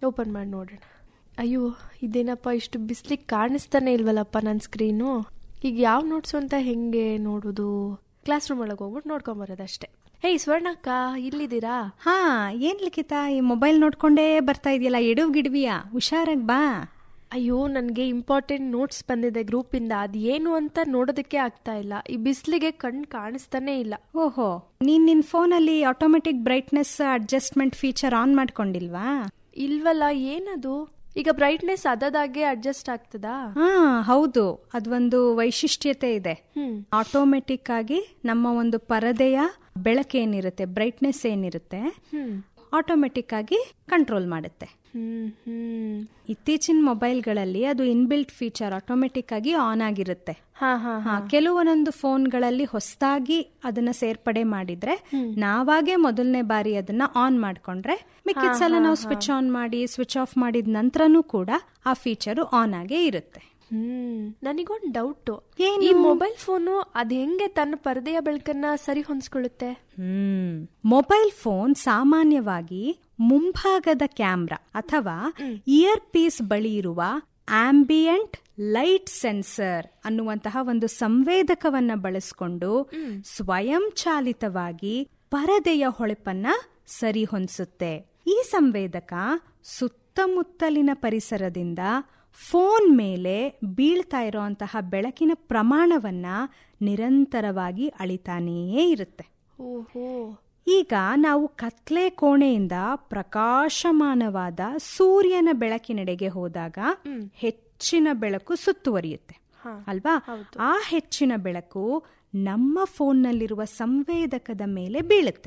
Open ಮಾಡಿ ನೋಡೋಣ ಅಯ್ಯೋ ಇದೇನಪ್ಪ ಇಷ್ಟು ಬಿಸ್ಲಿಗೆ ಕಾಣಿಸ್ತಾನೆ ಇಲ್ವಲ್ಲಪ್ಪ ನನ್ನ ಸ್ಕ್ರೀನು ಈಗ ಯಾವ ನೋಟ್ಸು ಅಂತ ಹೆಂಗೆ ನೋಡೋದು ಕ್ಲಾಸ್ ರೂಮ್ ಒಳಗೆ ಹೋಗ್ಬಿಟ್ಟು ನೋಡ್ಕೊಂಬರೋದಷ್ಟೇ ಹೇಯ್ ಸ್ವರ್ಣಕ್ಕ ಇಲ್ಲಿದ್ದೀರಾ ಹಾ ಏನ್ ಲಿಖಿತ ಈ ಮೊಬೈಲ್ ನೋಡ್ಕೊಂಡೇ ಬರ್ತಾ ಇದೆಯಲ್ಲ ಎಡವ್ ಗಿಡ್ವಿಯಾ ಹುಷಾರಾಗ್ ಬಾ ಅಯ್ಯೋ ನನಗೆ ಇಂಪಾರ್ಟೆಂಟ್ ನೋಟ್ಸ್ ಬಂದಿದೆ ಗ್ರೂಪಿಂದ ಅದು ಏನು ಅಂತ ನೋಡೋದಕ್ಕೆ ಆಗ್ತಾ ಇಲ್ಲ ಈ ಬಿಸಿಲಿಗೆ ಕಣ್ಣು ಕಾಣಿಸ್ತಾನೆ ಇಲ್ಲ ಓಹೋ ನೀನ್ ನಿನ್ ಫೋನಲ್ಲಿ automatic brightness adjustment feature on ಮಾಡ್ಕೊಂಡಿಲ್ವಾ ಇಲ್ವಲ್ಲ ಏನದು ಈಗ ಬ್ರೈಟ್ನೆಸ್ ಅದದಾಗೆ ಅಡ್ಜಸ್ಟ್ ಆಗ್ತದಾ ಹಾ ಹೌದು ಅದೊಂದು ವೈಶಿಷ್ಟ್ಯತೆ ಇದೆ ಹ್ಮ್ ಆಟೋಮೆಟಿಕ್ ಆಗಿ ನಮ್ಮ ಒಂದು ಪರದೆಯ ಬೆಳಕೇನಿರುತ್ತೆ ಬ್ರೈಟ್ನೆಸ್ ಏನಿರುತ್ತೆ ಹ್ಮ್ ಆಟೋಮೆಟಿಕ್ ಆಗಿ ಕಂಟ್ರೋಲ್ ಮಾಡುತ್ತೆ ಹ್ಮ್ ಹ್ಮ್ ಇತ್ತೀಚಿನ ಮೊಬೈಲ್ಗಳಲ್ಲಿ ಅದು ಇನ್ಬಿಲ್ಟ್ ಫೀಚರ್ ಆಟೋಮೆಟಿಕ್ ಆಗಿ ಆನ್ ಆಗಿರುತ್ತೆ ಹಾ ಹಾ ಹಾ ಕೆಲವೊಂದೊಂದು ಫೋನ್ಗಳಲ್ಲಿ ಹೊಸದಾಗಿ ಅದನ್ನ ಸೇರ್ಪಡೆ ಮಾಡಿದ್ರೆ ನಾವಾಗೆ ಮೊದಲನೇ ಬಾರಿ ಅದನ್ನ ಆನ್ ಮಾಡ್ಕೊಂಡ್ರೆ ಮಿಕ್ಕಿದ ಸಲ ನಾವು ಸ್ವಿಚ್ ಆನ್ ಮಾಡಿ ಸ್ವಿಚ್ ಆಫ್ ಮಾಡಿದ ನಂತರನೂ ಕೂಡ ಆ ಫೀಚರ್ ಆನ್ ಆಗೇ ಇರುತ್ತೆ ಹ್ಮ್ ನನಗೊಂದು ಡೌಟ್ ಏನು? ಈ ಮೊಬೈಲ್ ಫೋನು ಅದ್ ಹೆಂಗೆ ತನ್ನ ಪರದೆಯ ಬೆಳಕನ್ನ ಸರಿ ಹೊಂದ್ಸ್ಕೊಳ್ಳುತ್ತೆ ಹ್ಮ್ ಮೊಬೈಲ್ ಫೋನ್ ಸಾಮಾನ್ಯವಾಗಿ ಮುಂಭಾಗದ ಕ್ಯಾಮ್ರಾ ಅಥವಾ ಇಯರ್ ಪೀಸ್ ಬಳಿ ಇರುವ ಆಂಬಿಯಂಟ್ ಲೈಟ್ ಸೆನ್ಸರ್ ಅನ್ನುವಂತಹ ಒಂದು ಸಂವೇದಕವನ್ನ ಬಳಸಿಕೊಂಡು ಸ್ವಯಂ ಚಾಲಿತವಾಗಿ ಪರದೆಯ ಹೊಳಪನ್ನ ಸರಿ ಹೊಂದಿಸುತ್ತೆ ಈ ಸಂವೇದಕ ಸುತ್ತಮುತ್ತಲಿನ ಪರಿಸರದಿಂದ ಫೋನ್ ಮೇಲೆ ಬೀಳ್ತಾ ಇರುವಂತಹ ಬೆಳಕಿನ ಪ್ರಮಾಣವನ್ನ ನಿರಂತರವಾಗಿ ಅಳಿತಾನೇ ಇರುತ್ತೆ ಓಹೋ ಈಗ ನಾವು ಕತ್ಲೆ ಕೋಣೆಯಿಂದ ಪ್ರಕಾಶಮಾನವಾದ ಸೂರ್ಯನ ಬೆಳಕಿನೆಡೆಗೆ ಹೋದಾಗ ಹೆಚ್ಚಿನ ಬೆಳಕು ಸುತ್ತುವರಿಯುತ್ತೆ ಹಾ. ಅಲ್ವಾ ಆ ಹೆಚ್ಚಿನ ಬೆಳಕು ನಮ್ಮ ಫೋನ್ನಲ್ಲಿರುವ ಸಂವೇದಕದ ಮೇಲೆ ಬೀಳುತ್ತೆ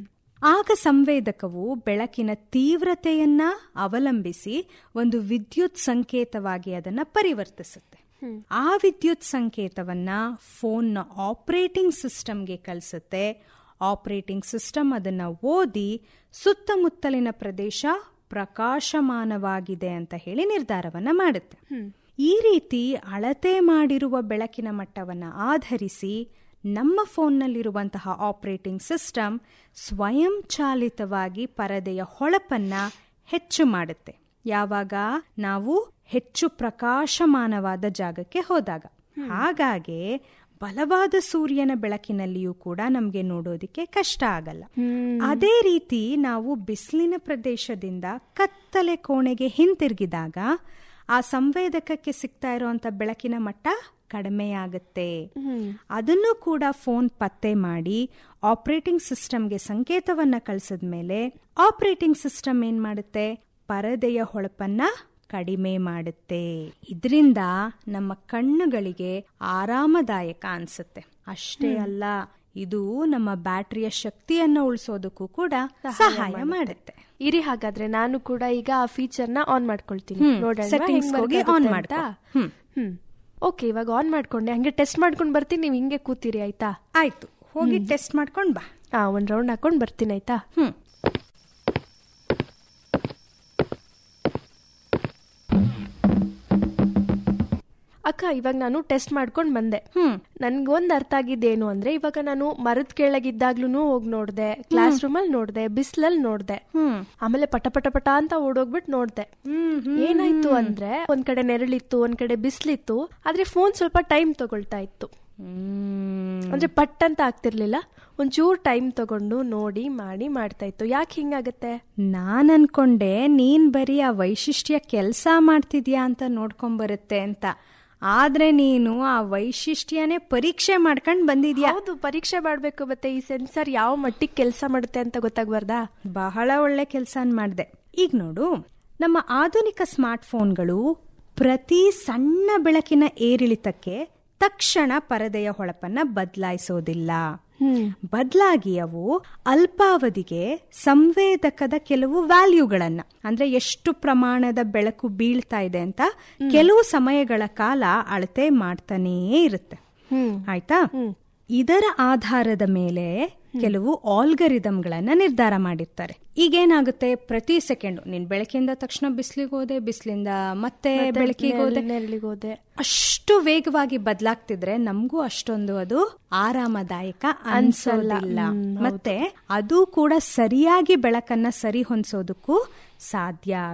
ಆಗ ಸಂವೇದಕವು ಬೆಳಕಿನ ತೀವ್ರತೆಯನ್ನ ಅವಲಂಬಿಸಿ ಒಂದು ವಿದ್ಯುತ್ ಸಂಕೇತವಾಗಿ ಅದನ್ನ ಪರಿವರ್ತಿಸುತ್ತೆ ಆ ವಿದ್ಯುತ್ ಸಂಕೇತವನ್ನ ಫೋನ್ನ ಆಪರೇಟಿಂಗ್ ಸಿಸ್ಟಮ್ಗೆ ಕಳಿಸುತ್ತೆ ಆಪರೇಟಿಂಗ್ ಸಿಸ್ಟಮ್ ಅದನ್ನ ಓದಿ ಸುತ್ತಮುತ್ತಲಿನ ಪ್ರದೇಶ ಪ್ರಕಾಶಮಾನವಾಗಿದೆ ಅಂತ ಹೇಳಿ ನಿರ್ಧಾರವನ್ನ ಮಾಡುತ್ತೆ ಈ ರೀತಿ ಅಳತೆ ಮಾಡಿರುವ ಬೆಳಕಿನ ಮಟ್ಟವನ್ನ ಆಧರಿಸಿ ನಮ್ಮ ಫೋನ್ನಲ್ಲಿರುವಂತಹ ಆಪರೇಟಿಂಗ್ ಸಿಸ್ಟಮ್ ಸ್ವಯಂ ಚಾಲಿತವಾಗಿ ಪರದೆಯ ಹೊಳಪನ್ನ ಹೆಚ್ಚು ಮಾಡುತ್ತೆ ಯಾವಾಗ ನಾವು ಹೆಚ್ಚು ಪ್ರಕಾಶಮಾನವಾದ ಜಾಗಕ್ಕೆ ಹೋದಾಗ ಹಾಗಾಗಿ ಬಲವಾದ ಸೂರ್ಯನ ಬೆಳಕಿನಲ್ಲಿಯೂ ಕೂಡ ನಮಗೆ ನೋಡೋದಿಕ್ಕೆ ಕಷ್ಟ ಆಗಲ್ಲ ಅದೇ ರೀತಿ ನಾವು ಬಿಸಿಲಿನ ಪ್ರದೇಶದಿಂದ ಕತ್ತಲೆ ಕೋಣೆಗೆ ಹಿಂತಿರುಗಿದಾಗ ಆ ಸಂವೇದಕಕ್ಕೆ ಸಿಗ್ತಾ ಇರುವಂತ ಬೆಳಕಿನ ಮಟ್ಟ ಕಡಿಮೆಯಾಗುತ್ತೆ ಅದನ್ನು ಕೂಡ ಫೋನ್ ಪತ್ತೆ ಮಾಡಿ ಆಪರೇಟಿಂಗ್ ಸಿಸ್ಟಮ್ಗೆ ಸಂಕೇತವನ್ನ ಕಳಿಸಿದ ಮೇಲೆ ಆಪರೇಟಿಂಗ್ ಸಿಸ್ಟಮ್ ಏನ್ ಮಾಡುತ್ತೆ ಪರದೆಯ ಹೊಳಪನ್ನ ಕಡಿಮೆ ಮಾಡುತ್ತೆ ಇದರಿಂದ ನಮ್ಮ ಕಣ್ಣುಗಳಿಗೆ ಆರಾಮದಾಯಕ ಅನ್ಸುತ್ತೆ ಅಷ್ಟೇ ಅಲ್ಲ ಇದು ನಮ್ಮ ಬ್ಯಾಟರಿಯ ಶಕ್ತಿಯನ್ನ ಉಳಿಸೋದಕ್ಕೂ ಕೂಡ ಸಹಾಯ ಮಾಡುತ್ತೆ ಇರಿ ಹಾಗಾದ್ರೆ ನಾನು ಕೂಡ ಈಗ ಆ ಫೀಚರ್ ನ ಆನ್ ಮಾಡ್ಕೊಳ್ತೀನಿ ಹ್ಮ್, ನೋಡೋಣ settings ಹೆಂಗ್ ಹೋಗಿ work on ಆಗುತ್ತೆ ಮಾಡ್ಕೊ. ಅಂತ. ಹ್ಮ್. ಹ್ಮ್ ಓಕೆ ಇವಾಗ ಆನ್ ಮಾಡ್ಕೊಂಡೆ ಹಂಗೆ ಟೆಸ್ಟ್ ಮಾಡ್ಕೊಂಡ್ ಬರ್ತೀನಿ ನೀವು ಹಿಂಗೆ ಕೂತೀರಿ ಆಯ್ತಾ ಆಯ್ತು ಹೋಗಿ ಟೆಸ್ಟ್ ಮಾಡ್ಕೊಂಡ್ ಬಾ ಹಾ ಒಂದ್ ರೌಂಡ್ ಹಾಕೊಂಡ್ ಬರ್ತೀನಿ ಆಯ್ತಾ ಹ್ಮ್ ಅಕ್ಕ ಇವಾಗ ನಾನು ಟೆಸ್ಟ್ ಮಾಡ್ಕೊಂಡ್ ಬಂದೆ ಹ್ಮ್ ನನ್ಗೊಂದ್ ಅರ್ಥ ಆಗಿದ್ದೇನು ಅಂದ್ರೆ ಇವಾಗ ನಾನು ಮರದ ಕೆಳಗಿದ್ದಾಗ್ಲೂ ಹೋಗಿ ನೋಡ್ದೆ ಕ್ಲಾಸ್ ರೂಮ್ ಅಲ್ಲಿ ನೋಡ್ದೆ ಬಿಸ್ಲಲ್ಲಿ ನೋಡ್ದೆ ಹ್ಮ್ ಆಮೇಲೆ ಪಟ ಪಟ ಪಟ ಅಂತ ಓಡೋಗ್ಬಿಟ್ಟು ನೋಡ್ದೆ ಹ್ಮ್ ಏನಾಯ್ತು ಅಂದ್ರೆ ಒಂದ್ ಕಡೆ ನೆರಳಿತ್ತು ಒಂದ್ ಕಡೆ ಬಿಸ್ಲಿತ್ತು ಆದ್ರೆ ಫೋನ್ ಸ್ವಲ್ಪ ಟೈಮ್ ತಗೊಳ್ತಾ ಇತ್ತು ಹ್ಮ್ ಅಂದ್ರೆ ಪಟ್ ಅಂತ ಆಗ್ತಿರ್ಲಿಲ್ಲ ಒಂಚೂರ್ ಟೈಮ್ ತಗೊಂಡು ನೋಡಿ ಮಾಡಿ ಮಾಡ್ತಾ ಇತ್ತು ಯಾಕೆ ಹಿಂಗಾಗತ್ತೆ ನಾನ್ ಅನ್ಕೊಂಡೆ ನೀನ್ ಬರೀ ಆ ವೈಶಿಷ್ಟ್ಯ ಕೆಲ್ಸ ಮಾಡ್ತಿದ್ಯಾ ಅಂತ ನೋಡ್ಕೊಂಬರುತ್ತೆ ಅಂತ ಆದ್ರೆ ನೀನು ಆ ವೈಶಿಷ್ಟ್ಯನೇ ಪರೀಕ್ಷೆ ಮಾಡ್ಕೊಂಡ್ ಬಂದಿದ್ಯಾ ಹೌದು ಪರೀಕ್ಷೆ ಮಾಡ್ಬೇಕು ಮತ್ತೆ ಈ ಸೆನ್ಸರ್ ಯಾವ ಮಟ್ಟಿಗೆ ಕೆಲಸ ಮಾಡುತ್ತೆ ಅಂತ ಗೊತ್ತಾಗ್ಬಾರ್ದಾ ಬಹಳ ಒಳ್ಳೆ ಕೆಲ್ಸನ್ ಮಾಡ್ದೆ ಈಗ ನೋಡು ನಮ್ಮ ಆಧುನಿಕ ಸ್ಮಾರ್ಟ್ ಫೋನ್ಗಳು ಪ್ರತಿ ಸಣ್ಣ ಬೆಳಕಿನ ಏರಿಳಿತಕ್ಕೆ ತಕ್ಷಣ ಪರದೆಯ ಹೊಳಪನ್ನ ಬದಲಾಯಿಸೋದಿಲ್ಲ ಬದಲಾಗಿ ಅವು ಅಲ್ಪಾವಧಿಗೆ ಸಂವೇದಕದ ಕೆಲವು ವ್ಯಾಲ್ಯೂಗಳನ್ನ ಅಂದ್ರೆ ಎಷ್ಟು ಪ್ರಮಾಣದ ಬೆಳಕು ಬೀಳ್ತಾ ಇದೆ ಅಂತ ಕೆಲವು ಸಮಯಗಳ ಕಾಲ ಅಳತೆ ಮಾಡ್ತಾನೇ ಇರುತ್ತೆ ಹ್ಮ್ ಆಯ್ತಾ ಇದರ ಆಧಾರದ ಮೇಲೆ ಕೆಲವು ಆಲ್ಗರಿದಮ್ಗಳನ್ನ ನಿರ್ಧಾರ ಮಾಡಿರ್ತಾರೆ ಈಗೇನಾಗುತ್ತೆ ಪ್ರತಿ ಸೆಕೆಂಡ್ ನೀನ್ ಬೆಳಕಿಂದ ತಕ್ಷಣ ಬಿಸಿಲಿಗೆ ಹೋದೆ ಬಿಸಿಲಿಂದ ಮತ್ತೆ ಬೆಳಕಿಗೆ ಹೋದೆ ನೆರಳಿಗೆ ಹೋದೆ ಅಷ್ಟು ವೇಗವಾಗಿ ಬದಲಾಗ್ತಿದ್ರೆ ನಮಗೂ ಅಷ್ಟೊಂದು ಅದು ಆರಾಮದಾಯಕ ಅನ್ಸೋದಿಲ್ಲ ಮತ್ತೆ ಅದು ಕೂಡ ಸರಿಯಾಗಿ ಬೆಳಕನ್ನ ಸರಿ ಹೊಂದಿಸೋದಕ್ಕೂ ಸಾಧ್ಯ